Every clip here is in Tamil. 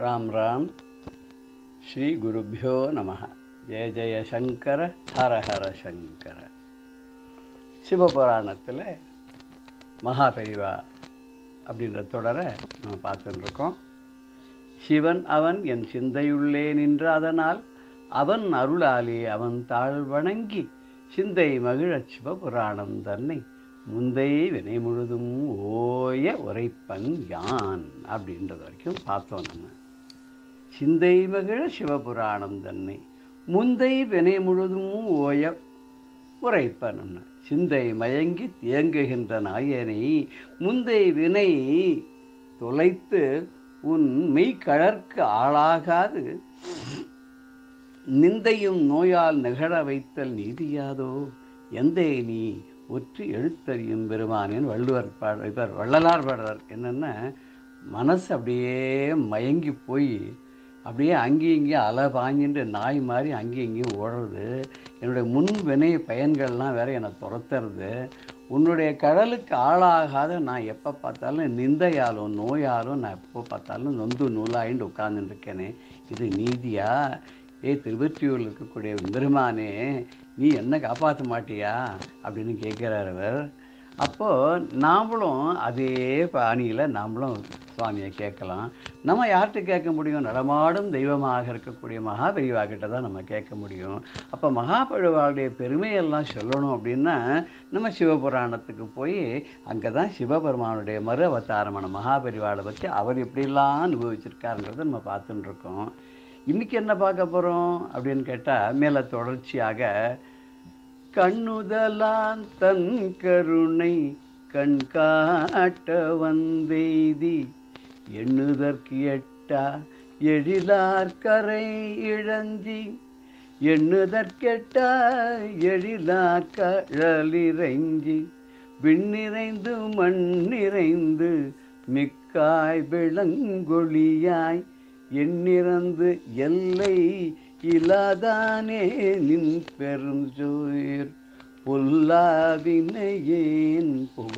ராம் ராம் ஸ்ரீ குருப்பியோ நம ஜெய ஜெய சங்கர ஹர ஹர சங்கர சிவபுராணத்தில் மகாபெரிவா அப்படின்ற தொடரை நம்ம பார்த்துட்டு இருக்கோம் சிவன் அவன் என் சிந்தையுள்ளே நின்ற அதனால் அவன் அருளாலே அவன் தாழ் வணங்கி சிந்தை மகிழச் சிவபுராணம் தன்னை முந்தை வினை முழுதும் ஓய உரைப்பன் யான் அப்படின்றது வரைக்கும் பார்த்தோம் நம்ம சிந்தை மகிழ சிவபுராணம் தன்னை முந்தை வினை முழுதும் ஓய உரைப்பன் சிந்தை மயங்கி தேங்குகின்ற நாயனை முந்தை வினை தொலைத்து உன் மெய்கழற்கு ஆளாகாது நிந்தையும் நோயால் நிகழ வைத்தல் நீதியாதோ எந்தை நீ ஒற்றி எழுத்தறியும் பெருமானேன் வள்ளுவர் பாட இவர் வள்ளலார் பாடுறார் என்னென்னா மனசு அப்படியே மயங்கி போய் அப்படியே அங்கேயும் இங்கேயும் அலை பாஞ்சிட்டு நாய் மாதிரி அங்கேயும் இங்கேயும் ஓடுறது என்னுடைய முன் வினை பயன்கள்லாம் வேற என்னை துரத்துறது உன்னுடைய கடலுக்கு ஆளாகாத நான் எப்போ பார்த்தாலும் நிந்தையாலும் நோயாலும் நான் எப்போ பார்த்தாலும் நொந்து நூலாயின்னு உட்கார்ந்துட்டு இருக்கேனே இது நீதியா ஏ திருவற்றியூரில் இருக்கக்கூடிய பெருமானே நீ என்ன காப்பாற்ற மாட்டியா அப்படின்னு கேட்குறார் அவர் அப்போது நாமளும் அதே பாணியில் நாமளும் சுவாமியை கேட்கலாம் நம்ம யார்கிட்ட கேட்க முடியும் நடமாடும் தெய்வமாக இருக்கக்கூடிய மகாபெரிவா கிட்ட தான் நம்ம கேட்க முடியும் அப்போ மகாபெரிவாளுடைய பெருமையெல்லாம் சொல்லணும் அப்படின்னா நம்ம சிவபுராணத்துக்கு போய் அங்கே தான் சிவபெருமானுடைய மறு அவதாரமான மகாபெரிவாளை பற்றி அவர் எப்படிலாம் அனுபவிச்சிருக்காருன்றதை நம்ம பார்த்துட்டு இருக்கோம் இன்றைக்கி என்ன பார்க்க போகிறோம் அப்படின்னு கேட்டால் மேலே தொடர்ச்சியாக கண்ணுதலான் தன் கருணை கண் காட்ட வந்தெய்தி எண்ணுதற்கு எட்டா எழிலார் கரை இழஞ்சி எண்ணுதற்கெட்டா எழிலார் கழலிறைஞ்சி விண்ணிறைந்து மண்ணிறைந்து மிக்காய் விளங்கொழியாய் எண்ணிறந்து எல்லை இலாதானே நின் பெரும் சோர் பொல்லாவினையேன்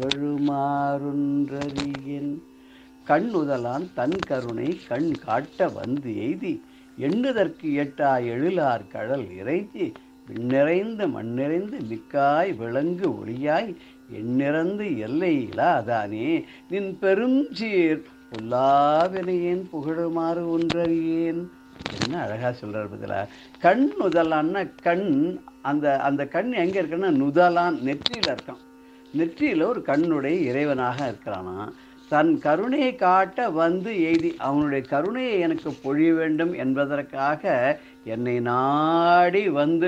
புகழுமாறுன்றறியேன் கண் உதலான் தன் கருணை கண் காட்ட வந்து எய்தி எண்ணுதற்கு எட்டா எழிலார் கடல் இறைஞ்சி விண்ணிறைந்து மண்ணிறைந்து மிக்காய் விளங்கு ஒளியாய் எண்ணிறந்து எல்லை இலாதானே நின் பெரும் சீர் பொல்லாவினையேன் புகழுமாறு ஒன்றறியேன் என்ன அழகாக சொல்கிறார் பதிலா கண் நுதலான்னா கண் அந்த அந்த கண் எங்கே இருக்குன்னா நுதலான் நெற்றியில் இருக்கான் நெற்றியில் ஒரு கண்ணுடைய இறைவனாக இருக்கிறானா தன் கருணையை காட்ட வந்து எய்தி அவனுடைய கருணையை எனக்கு பொழிய வேண்டும் என்பதற்காக என்னை நாடி வந்து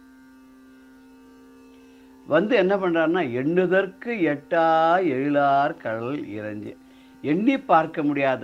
வந்து என்ன பண்ணுறாருன்னா எண்ணுதற்கு எட்டா எழிலார் கடல் இறைஞ்சி எண்ணி பார்க்க முடியாத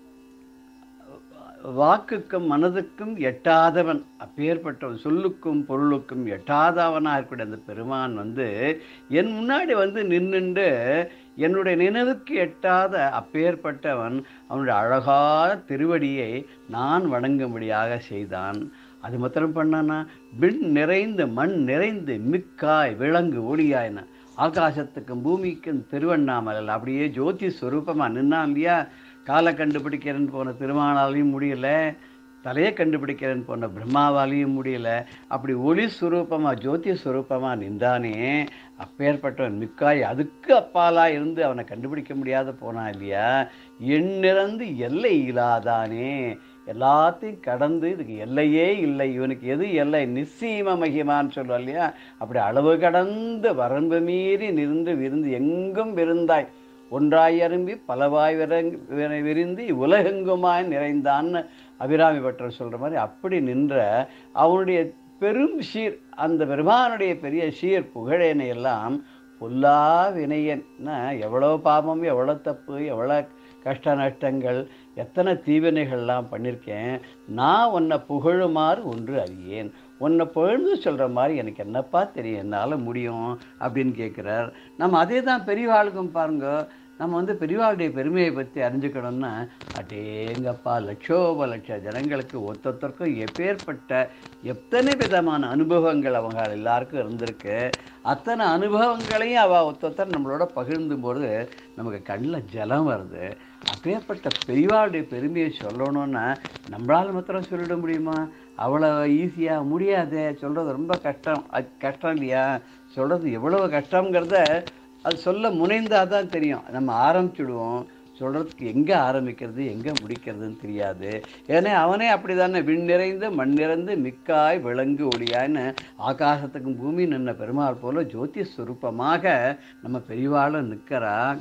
வாக்குக்கும் மனதுக்கும் எட்டாதவன் அப்பேற்பட்டவன் சொல்லுக்கும் பொருளுக்கும் எட்டாதவனாக இருக்கக்கூடிய அந்த பெருமான் வந்து என் முன்னாடி வந்து நின்றுண்டு என்னுடைய நினைவுக்கு எட்டாத அப்பேற்பட்டவன் அவனுடைய அழகான திருவடியை நான் வணங்கும்படியாக செய்தான் அது மாத்திரம் பண்ணானா விண் நிறைந்து மண் நிறைந்து மிக்காய் விலங்கு ஒளியாயின ஆகாசத்துக்கும் பூமிக்கும் திருவண்ணாமலையில் அப்படியே ஜோதி ஸ்வரூபமாக நின்னான் இல்லையா காலை கண்டுபிடிக்கிறேன்னு போன திருமாலாலையும் முடியல தலையை கண்டுபிடிக்கிறேன்னு போன பிரம்மாவாலையும் முடியல அப்படி ஒளி சுரூபமாக ஜோதி சுரூபமாக நின்றானே அப்பேற்பட்டவன் மிக்காய் அதுக்கு அப்பாலாக இருந்து அவனை கண்டுபிடிக்க முடியாத போனான் இல்லையா எண்ணிறந்து எல்லை இல்லாதானே எல்லாத்தையும் கடந்து இதுக்கு எல்லையே இல்லை இவனுக்கு எது எல்லை நிச்சயம மகிமான்னு சொல்லுவோம் இல்லையா அப்படி அளவு கடந்து வரம்பு மீறி நின்று விருந்து எங்கும் விருந்தாய் ஒன்றாய் அரும்பி பலவாய் விரங் விரிந்து உலகெங்குமாய் நிறைந்தான்னு அபிராமி பட்டர் சொல்கிற மாதிரி அப்படி நின்ற அவனுடைய பெரும் சீர் அந்த பெருமானுடைய பெரிய சீர் புகழேனை எல்லாம் பொல்லா வினையன்னா எவ்வளோ பாவம் எவ்வளோ தப்பு எவ்வளோ கஷ்ட நஷ்டங்கள் எத்தனை தீவினைகள்லாம் பண்ணியிருக்கேன் நான் உன்னை புகழுமாறு ஒன்று அறியேன் உன்னை புகழ்ந்து சொல்கிற மாதிரி எனக்கு என்னப்பா தெரியும் என்னால் முடியும் அப்படின்னு கேட்குறார் நம்ம அதே தான் பெரியவாளுக்கும் பாருங்க நம்ம வந்து பெரியவாளுடைய பெருமையை பற்றி அறிஞ்சுக்கணும்னா அடேங்கப்பா லட்சோப லட்ச ஜனங்களுக்கு ஒத்தொத்தருக்கும் எப்பேற்பட்ட எத்தனை விதமான அனுபவங்கள் அவங்க எல்லாருக்கும் இருந்திருக்கு அத்தனை அனுபவங்களையும் அவள் ஒத்தொத்தர் நம்மளோட பகிர்ந்தும் போது நமக்கு கண்ணில் ஜலம் வருது அப்பேற்பட்ட பெரியவாளுடைய பெருமையை சொல்லணும்னா நம்மளால் மாத்திரம் சொல்லிட முடியுமா அவ்வளோ ஈஸியாக முடியாதே சொல்கிறது ரொம்ப கஷ்டம் அது கஷ்டம் இல்லையா சொல்கிறது எவ்வளவு கஷ்டங்கிறத அது சொல்ல முனைந்தால் தான் தெரியும் நம்ம ஆரம்பிச்சுடுவோம் சொல்கிறதுக்கு எங்கே ஆரம்பிக்கிறது எங்கே முடிக்கிறதுன்னு தெரியாது ஏன்னா அவனே அப்படி தானே விண் நிறைந்து மண் நிறைந்து மிக்காய் விளங்கு ஒளியான்னு ஆகாசத்துக்கும் பூமி நின்ன பெருமாள் போல ஜோதி ஸ்வரூபமாக நம்ம பெரியவாளும் நிற்கிறான்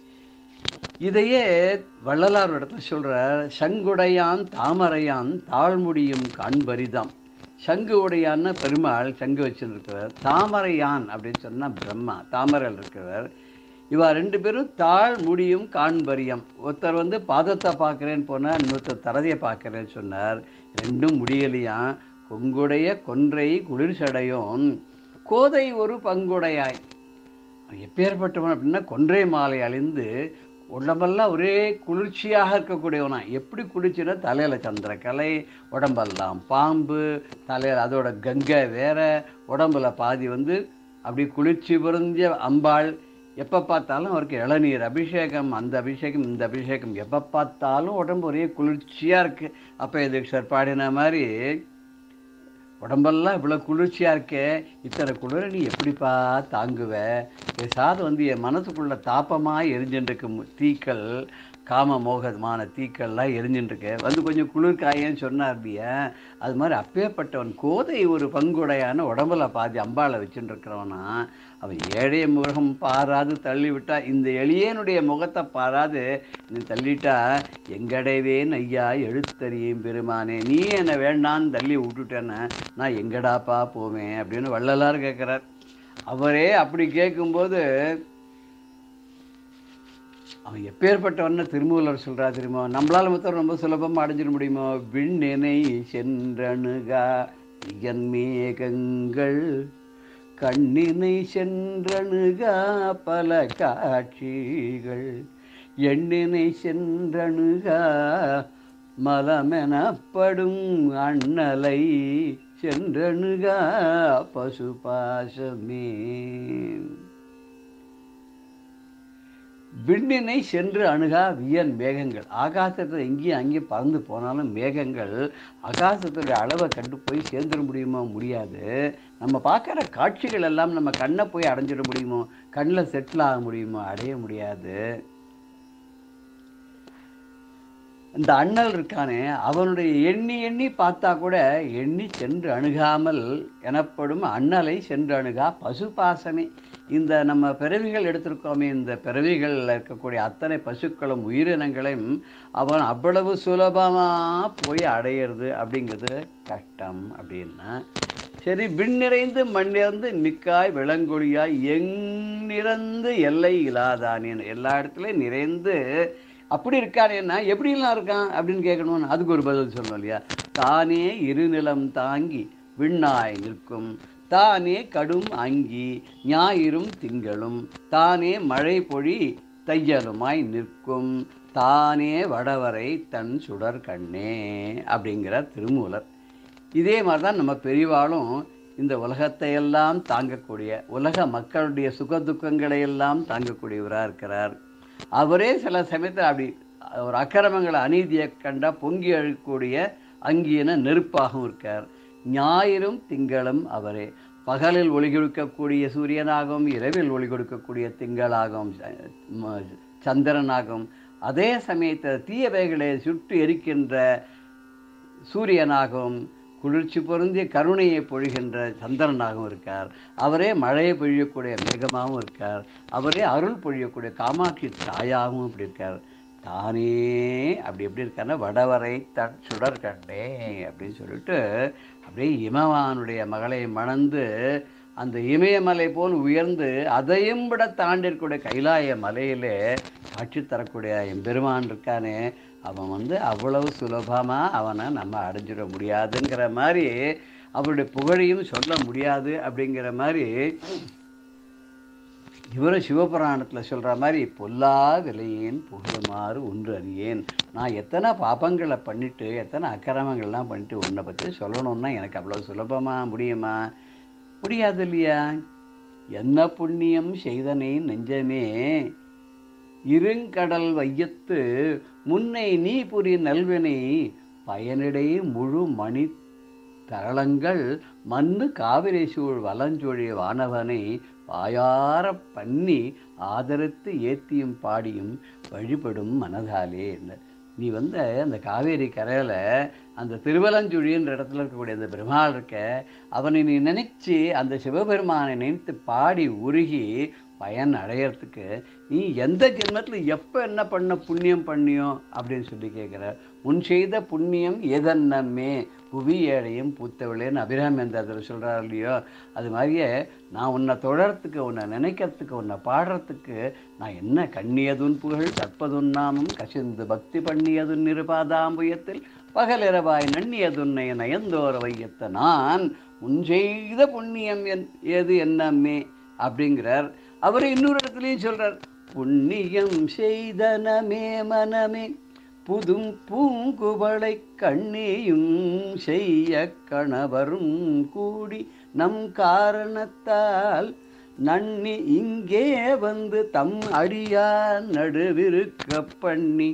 இதையே வள்ளலார் இடத்துல சொல்கிறார் சங்குடையான் தாமரையான் தாழ்முடியும் காண்பரிதம் சங்கு உடையான்னு பெருமாள் சங்கு வச்சுருக்கிறவர் தாமரையான் அப்படின்னு சொன்னால் பிரம்மா தாமரையில் இருக்கிறவர் இவா ரெண்டு பேரும் தாழ் முடியும் காண்பரியம் ஒருத்தர் வந்து பாதத்தை பார்க்குறேன்னு போனால் இன்னொருத்தர் தரதியை பார்க்குறேன்னு சொன்னார் ரெண்டும் முடியலையாம் கொங்குடைய கொன்றை குளிர்சடையும் கோதை ஒரு பங்குடையாய் எப்பேற்பட்டவன் அப்படின்னா கொன்றை மாலை அழிந்து உடம்பெல்லாம் ஒரே குளிர்ச்சியாக இருக்கக்கூடியவனா எப்படி குளிர்ச்சினா தலையில் சந்திரக்கலை உடம்பெல்லாம் பாம்பு தலையில் அதோட கங்கை வேற உடம்புல பாதி வந்து அப்படி குளிர்ச்சி பொருந்திய அம்பாள் எப்போ பார்த்தாலும் அவருக்கு இளநீர் அபிஷேகம் அந்த அபிஷேகம் இந்த அபிஷேகம் எப்போ பார்த்தாலும் உடம்பு ஒரே குளிர்ச்சியாக இருக்குது அப்போ இது சார் பாடின மாதிரி உடம்பெல்லாம் இவ்வளோ குளிர்ச்சியாக இருக்கே இத்தனை குளிர நீ எப்படிப்பா தாங்குவ பேசாத வந்து என் மனசுக்குள்ள தாப்பமாக எரிஞ்சுட்டுருக்கு மு- தீக்கள் காம மோகமான தீக்கள்லாம் எரிஞ்சுட்டுருக்கு வந்து கொஞ்சம் குளிர் காயன்னு சொன்னார் இல்லையா அது மாதிரி அப்பேற்பட்டவன் கோதை ஒரு பங்குடையான உடம்புல பாதி அம்பாளை வச்சுட்டு இருக்கிறவனா அவன் ஏழைய முகம் பாராது தள்ளி விட்டா இந்த எளியனுடைய முகத்தை பாராது நீ தள்ளிட்டா எங்கடைவேன் ஐயா எழுத்தறியும் பெருமானே நீ என்னை வேண்டான்னு தள்ளி விட்டுட்டேன்னா நான் எங்கடாப்பா போவேன் அப்படின்னு வள்ளலார் கேட்குறார் அவரே அப்படி கேட்கும்போது அவன் எப்பேற்பட்டவன்னு திருமூலர் சொல்றா தெரியுமா நம்மளால மொத்தம் ரொம்ப சுலபமாக அடைஞ்சிட முடியுமோ விண்ணினை சென்றணுகா என் மேகங்கள் கண்ணினை சென்றணுகா பல காட்சிகள் எண்ணினை சென்றணுகா மலமெனப்படும் அண்ணலை சென்றணுகா பசுபாசமே விண்ணினை சென்று அணுகா வியன் மேகங்கள் ஆகாசத்தில் எங்கேயும் அங்கேயும் பறந்து போனாலும் மேகங்கள் ஆகாசத்துடைய அளவை கண்டு போய் சேர்ந்துட முடியுமா முடியாது நம்ம பார்க்குற காட்சிகள் எல்லாம் நம்ம கண்ணை போய் அடைஞ்சிட முடியுமோ கண்ணில் செட்டில் ஆக முடியுமோ அடைய முடியாது இந்த அண்ணல் இருக்கானே அவனுடைய எண்ணி எண்ணி பார்த்தா கூட எண்ணி சென்று அணுகாமல் எனப்படும் அண்ணலை சென்று அணுகா பசு பாசமே இந்த நம்ம பிறவிகள் எடுத்திருக்கோமே இந்த பிறவிகளில் இருக்கக்கூடிய அத்தனை பசுக்களும் உயிரினங்களையும் அவன் அவ்வளவு சுலபமாக போய் அடையிறது அப்படிங்கிறது கஷ்டம் அப்படின்னா சரி விண் நிறைந்து மண் நிறைந்து மிக்காய் விளங்கொழியாய் எங் நிறைந்து எல்லை இல்லாதானேன்னு எல்லா இடத்துலையும் நிறைந்து அப்படி இருக்கானேன்னா எப்படிலாம் இருக்கான் அப்படின்னு கேட்கணும்னு அதுக்கு ஒரு பதில் சொல்லணும் இல்லையா தானே இருநிலம் தாங்கி விண்ணாய் நிற்கும் தானே கடும் அங்கி ஞாயிறும் திங்களும் தானே மழை பொழி தையலுமாய் நிற்கும் தானே வடவரை தன் சுடர் கண்ணே அப்படிங்கிற திருமூலர் இதே மாதிரி தான் நம்ம பெரியவாளும் இந்த உலகத்தை எல்லாம் தாங்கக்கூடிய உலக மக்களுடைய சுக துக்கங்களை எல்லாம் தாங்கக்கூடியவராக இருக்கிறார் அவரே சில சமயத்தில் அப்படி ஒரு அக்கிரமங்களை அநீதியை கண்டா பொங்கி அழக்கூடிய அங்கியன நெருப்பாகவும் இருக்கார் ஞாயிறும் திங்களும் அவரே பகலில் ஒளி கொடுக்கக்கூடிய சூரியனாகவும் இரவில் ஒளி கொடுக்கக்கூடிய திங்களாகவும் ச- ம- சந்திரனாகவும் அதே சமயத்தில் தீயவைகளை சுட்டு எரிக்கின்ற சூரியனாகவும் குளிர்ச்சி பொருந்திய கருணையை பொழிகின்ற சந்திரனாகவும் இருக்கார் அவரே மழையை பொழியக்கூடிய மேகமாகவும் இருக்கார் அவரே அருள் பொழியக்கூடிய காமாட்சி தாயாகவும் இப்படி இருக்கார் தானே அப்படி எப்படி இருக்காருன்னா வடவரை தன் சுடர் கண்டே அப்படின்னு சொல்லிட்டு அப்படியே இமவானுடைய மகளை மணந்து அந்த இமயமலை போல் உயர்ந்து அதையும் விட தாண்டி இருக்கக்கூடிய கைலாய மலையிலே காட்சி தரக்கூடிய எம்பெருமான் இருக்கானே அவன் வந்து அவ்வளவு சுலபமாக அவனை நம்ம அடைஞ்சிட முடியாதுங்கிற மாதிரி அவருடைய புகழையும் சொல்ல முடியாது அப்படிங்கிற மாதிரி இவரும் சிவபுராணத்தில் சொல்கிற மாதிரி பொல்லா விலையேன் புகழுமாறு ஒன்று அறியேன் நான் எத்தனை பாபங்களை பண்ணிட்டு எத்தனை அக்கிரமங்கள்லாம் பண்ணிட்டு உன்னை பற்றி சொல்லணும்னா எனக்கு அவ்வளோ சுலபமா முடியுமா முடியாது இல்லையா என்ன புண்ணியம் செய்தனே நெஞ்சமே இருங்கடல் வையத்து முன்னை நீ புரி நல்வினை பயனிடை முழு மணி தரளங்கள் மண்ணு காவிரி சூழ் வலஞ்சொழி வானவனை வாயார பண்ணி ஆதரித்து ஏத்தியும் பாடியும் வழிபடும் மனதாலே என்றார். நீ வந்து அந்த காவேரி கரையில் அந்த திருவலஞ்சுழின்ற இடத்துல இருக்கக்கூடிய அந்த பெருமாள் இருக்க அவனை நீ நினைச்சு அந்த சிவபெருமானை நினைத்து பாடி உருகி பயன் அடையறதுக்கு நீ எந்த ஜென்மத்தில் எப்போ என்ன பண்ண புண்ணியம் பண்ணியோ அப்படின்னு சொல்லி கேட்குற முன் செய்த புண்ணியம் எதன்னமே புவி ஏழையும் பூத்தவளேன்னு அபிராமேந்திரத்தில் சொல்கிறார் இல்லையோ அது மாதிரியே நான் உன்னை தொடரத்துக்கு உன்னை நினைக்கிறதுக்கு உன்னை பாடுறதுக்கு நான் என்ன கண்ணியதுன் புகழ் கற்பதுன் நாமம் கசிந்து பக்தி பண்ணியதுன் நிருபாதாம்புயத்தில் பகலிரவாய் நன்னியதுன்னை நயந்தோர வையத்த நான் முன் செய்த புண்ணியம் என் ஏது என்னமே அப்படிங்கிறார் அவர் இன்னொரு இடத்துலையும் சொல்றார் புண்ணியம் செய்தனமே மனமே புதும் பூங்குவளை கண்ணியும் செய்ய கணவரும் கூடி நம் காரணத்தால் நன்னி இங்கே வந்து தம் அடியார் நடுவிருக்க பண்ணி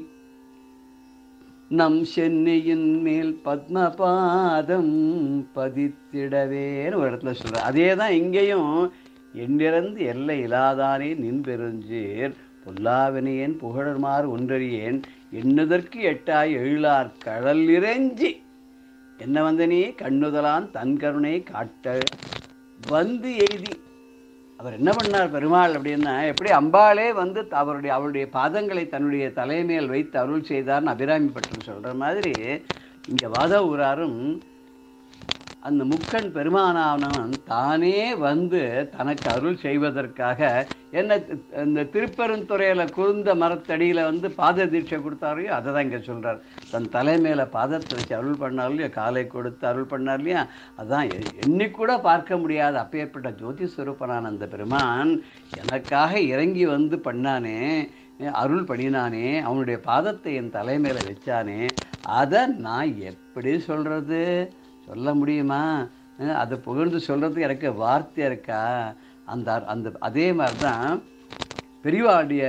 நம் சென்னையின் மேல் பத்மபாதம் பதித்திடவேன்னு ஒரு இடத்துல சொல்ற அதே தான் இங்கேயும் எண்ணிறந்து எல்லை இலாதானே நின் பெருஞ்சீர் பொல்லாவினையேன் புகழமாறு ஒன்றறியேன் எண்ணுதற்கு எட்டாய் எழிலார் கடல் இறைஞ்சி என்ன வந்த நீ கண்ணுதலான் தன் கருணை காட்ட வந்து எய்தி அவர் என்ன பண்ணார் பெருமாள் அப்படின்னா எப்படி அம்பாளே வந்து த- அவருடைய அவருடைய பாதங்களை தன்னுடைய தலைமையில் வைத்து அருள் செய்தார்னு அபிராமி பட்டம் சொல்கிற மாதிரி இங்கே வாத ஊராரும் அந்த முக்கன் பெருமானானவன் தானே வந்து தனக்கு அருள் செய்வதற்காக என்ன தி- இந்த திருப்பெருந்துறையில் குருந்த மரத்தடியில் வந்து பாத தீட்சை கொடுத்தாரையோ அதை தான் இங்கே சொல்கிறார் தன் தலைமையில் பாதத்தை வச்சு அருள் பண்ணார் இல்லையா காலை கொடுத்து அருள் பண்ணார் இல்லையா அதான் எ- எண்ணிக்கூட பார்க்க முடியாத அப்பேற்பட்ட ஜோதி ஸ்வரூபனான அந்த பெருமான் எனக்காக இறங்கி வந்து பண்ணானே அருள் பண்ணினானே அவனுடைய பாதத்தை என் தலைமையில் வச்சானே அதை நான் எப்படி சொல்கிறது சொல்ல முடியுமா அஹ் அதை புகழ்ந்து சொல்கிறதுக்கு எனக்கு வார்த்தை இருக்கா அந்த அந்த அதே மாதிரி தான் பெரியவாளுடைய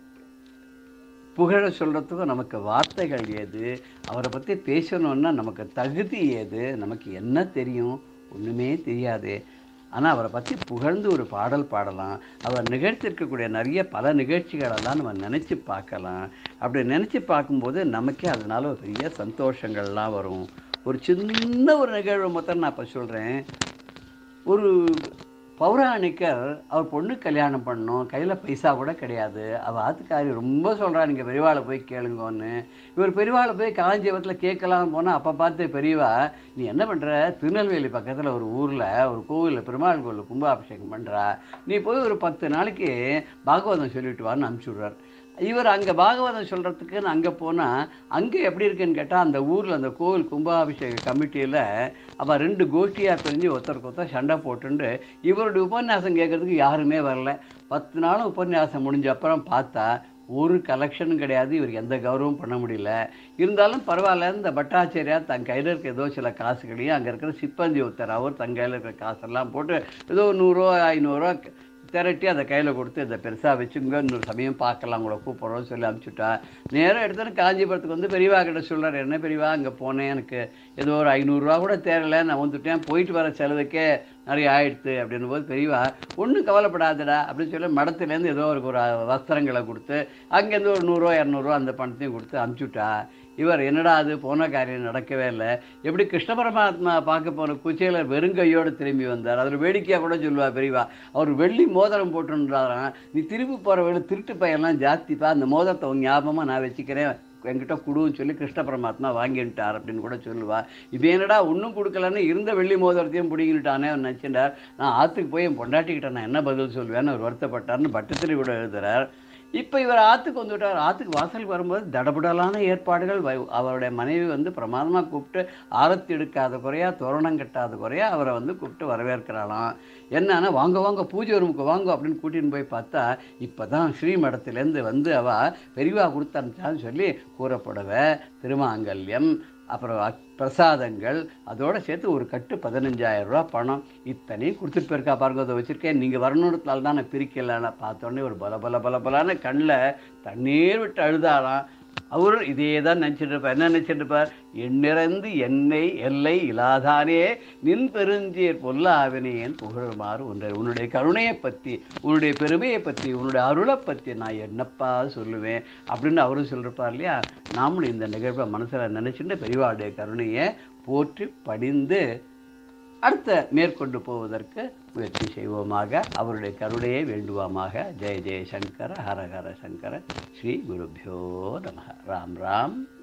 புகழ சொல்கிறதுக்கும் நமக்கு வார்த்தைகள் ஏது அவரை பற்றி பேசணுன்னா நமக்கு தகுதி ஏது நமக்கு என்ன தெரியும் ஒன்றுமே தெரியாது ஆனால் அவரை பற்றி புகழ்ந்து ஒரு பாடல் பாடலாம் அவர் நிகழ்த்திருக்கக்கூடிய நிறைய பல நிகழ்ச்சிகளெல்லாம் நம்ம நினச்சி பார்க்கலாம் அப்படி நினச்சி பார்க்கும்போது நமக்கே அதனால ஒரு பெரிய சந்தோஷங்கள்லாம் வரும் ஒரு சின்ன ஒரு நிகழ்வு மொத்தம் நான் இப்போ சொல்கிறேன் ஒரு பௌராணிக்கர் அவர் பொண்ணு கல்யாணம் பண்ணோம் கையில் பைசா கூட கிடையாது அவள் ஆத்துக்காரி ரொம்ப சொல்கிறா நீங்கள் பெரியவாளை போய் கேளுங்கன்னு இவர் பெரியவாளை போய் காஞ்சிபுரத்தில் கேட்கலாம் போனால் அப்போ பார்த்து பெரியவா நீ என்ன பண்ணுற திருநெல்வேலி பக்கத்தில் ஒரு ஊரில் ஒரு கோவிலில் பெருமாள் கோவிலில் கும்பாபிஷேகம் பண்ணுறா நீ போய் ஒரு பத்து நாளைக்கு பாகவதம் சொல்லிட்டு வான்னு அனுப்பிச்சி விட்றார் இவர் அங்கே பாகவதம் சொல்கிறதுக்குன்னு அங்கே போனால் அங்கே எப்படி இருக்குன்னு கேட்டால் அந்த ஊரில் அந்த கோவில் கும்பாபிஷேக கமிட்டியில் அவள் ரெண்டு கோஷ்டியாக பிரிஞ்சு ஒருத்தருக்கு ஒருத்தர் சண்டை போட்டுண்டு இவருடைய உபன்யாசம் கேட்கறதுக்கு யாருமே வரல பத்து நாளும் உபன்யாசம் முடிஞ்ச அப்புறம் பார்த்தா ஒரு கலெக்ஷனும் கிடையாது இவருக்கு எந்த கௌரவம் பண்ண முடியல இருந்தாலும் பரவாயில்ல இந்த பட்டாச்சாரியார் தன் கையில் இருக்க ஏதோ சில காசுகளையும் அங்கே இருக்கிற சிப்பந்தி ஒருத்தர் அவர் தன் கையில் இருக்கிற காசெல்லாம் போட்டு ஏதோ நூறுரூவா ஐநூறுரூவா திரட்டி அதை கையில் கொடுத்து இதை பெருசாக வச்சுங்க இன்னொரு சமயம் பார்க்கலாம் உங்களை கூப்பிட்றோம்னு சொல்லி அனுப்பிச்சுட்டா நேராக எடுத்துன்னு காஞ்சிபுரத்துக்கு வந்து பெரியவா கிட்ட சொல்கிறார் என்ன பெரியவா அங்கே போனேன் எனக்கு ஏதோ ஒரு ஐநூறுரூவா கூட தேரல நான் வந்துட்டேன் போயிட்டு வர செலவுக்கே நிறைய ஆயிடுத்து அப்படின்னும் போது பெரியவா ஒன்றும் கவலைப்படாதடா அப்படின்னு சொல்லி மடத்துலேருந்து ஏதோ ஒரு ஒரு வஸ்திரங்களை கொடுத்து அங்கேருந்து ஒரு நூறுரூவா இரநூறுவா அந்த பணத்தையும் கொடுத்து அனுப்பிச்சுட்டா இவர் என்னடா அது போன காரியம் நடக்கவே இல்லை எப்படி கிருஷ்ண பரமாத்மா பார்க்க போன குச்சையில் வெறுங்கையோடு திரும்பி வந்தார் அதில் வேடிக்கையாக கூட சொல்லுவா பெரியவா அவர் வெள்ளி மோதிரம் போட்டுன்றாராம் நீ திரும்பி போகிற வேலை திருட்டு பையன்லாம் ஜாஸ்திப்பா அந்த மோதிரத்தை உன் ஞாபகமாக நான் வச்சுக்கிறேன் என்கிட்ட குடுன்னு சொல்லி கிருஷ்ண பரமாத்மா வாங்கிட்டார் அப்படின்னு கூட சொல்லுவா இது என்னடா ஒன்றும் கொடுக்கலன்னு இருந்த வெள்ளி மோதிரத்தையும் பிடிங்கிட்டானே அவர் நினச்சிட்டார் நான் ஆற்றுக்கு போய் என் பொண்டாட்டிக்கிட்ட நான் என்ன பதில் சொல்வேன்னு அவர் வருத்தப்பட்டார்னு பட்டத்திரி கூட எழுதுறார் இப்போ இவர் ஆற்றுக்கு வந்துவிட்டார் ஆற்றுக்கு வாசலுக்கு வரும்போது தடபுடலான ஏற்பாடுகள் வை- அவருடைய மனைவி வந்து பிரமாதமாக கூப்பிட்டு ஆரத்தி எடுக்காத குறையா தோரணம் கட்டாத குறையா அவரை வந்து கூப்பிட்டு வரவேற்கிறாளாம் என்னன்னா வாங்க வாங்க பூஜை ரூமுக்கு வாங்க அப்படின்னு கூட்டின்னு போய் பார்த்தா இப்போ தான் ஸ்ரீமடத்துலேருந்து வந்து அவ பெரியவா கொடுத்து அனுப்பிச்சான்னு சொல்லி கூறப்படவை திருமாங்கல்யம் அப்புறம் அக்- பிரசாதங்கள் அதோட சேர்த்து ஒரு கட்டு பதினஞ்சாயிரம் ரூபா பணம் இத்தனையும் கொடுத்துட்டு போயிருக்கா பாருங்க அதை வச்சுருக்கேன் நீங்கள் வரணுன்றதுனால தான் நான் பிரிக்கலைன்னு பார்த்தோன்னே ஒரு பல பல பல பலான கண்ணில் தண்ணீர் விட்டு அழுதாளாம் அவரும் இதே தான் நினச்சிட்டு இருப்பார் என்ன நினச்சிட்டு இருப்பார் எண்ணிறந்து என்னை எல்லை இலாதானே நின் பெருஞ்சீர் பொல்லாவினேன் புகழுமாறு ஒன்றை உன்னுடைய கருணையை பற்றி உன்னுடைய பெருமையை பற்றி உன்னுடைய அருளை பற்றி நான் என்னப்பா சொல்லுவேன் அப்படின்னு அவரும் சொல்லிருப்பார் இல்லையா நாமளும் இந்த நிகழ்வை மனசில் நினச்சிட்டு பெரியவாளுடைய கருணையை போற்றி படிந்து அடுத்த மேற்கொண்டு போவதற்கு முயற்சி செய்வோமாக அவருடைய கருணையை வேண்டுவோமாக ஜெய ஜெய சங்கர ஹர ஹர சங்கர ஸ்ரீ குருபியோ நம ராம் ராம்